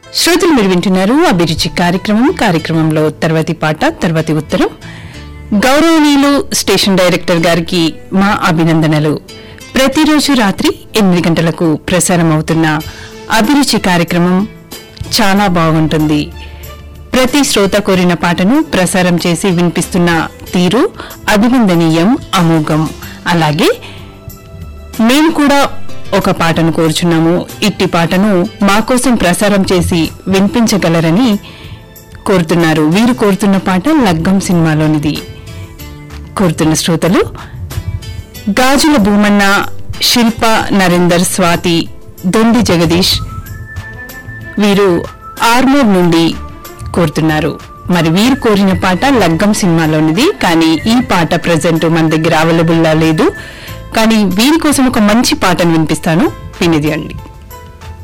శ్రోతలు మీరు వింటున్నారు అభిరుచి కార్యక్రమం కార్యక్రమంలో తర్వాతి పాట తర్వాతి ఉత్తరం గౌరవనీయులు స్టేషన్ డైరెక్టర్ గారికి మా అభినందనలు ప్రతిరోజు రాత్రి ఎనిమిది గంటలకు ప్రసారం అవుతున్న అభిరుచి కార్యక్రమం చాలా బాగుంటుంది ప్రతి శ్రోత కోరిన పాటను ప్రసారం చేసి వినిపిస్తున్న తీరు అభినందనీయం అమోఘం అలాగే మేము కూడా ఒక పాటను కోరుచున్నాము ఇట్టి పాటను మా కోసం ప్రసారం చేసి వినిపించగలరని కోరుతున్నారు వీరు కోరుతున్న పాట లగ్గం సినిమాలోనిది కోరుతున్న శ్రోతలు గాజుల భూమన్న శిల్ప నరేందర్ స్వాతి దొండి జగదీష్ వీరు ఆర్మూర్ నుండి కోరుతున్నారు మరి వీరు కోరిన పాట లగ్గం సినిమాలోనిది కానీ ఈ పాట ప్రజెంట్ మన దగ్గర అవైలబుల్ లా లేదు కానీ వీరి కోసం ఒక మంచి పాటను వినిపిస్తాను వినిది అండి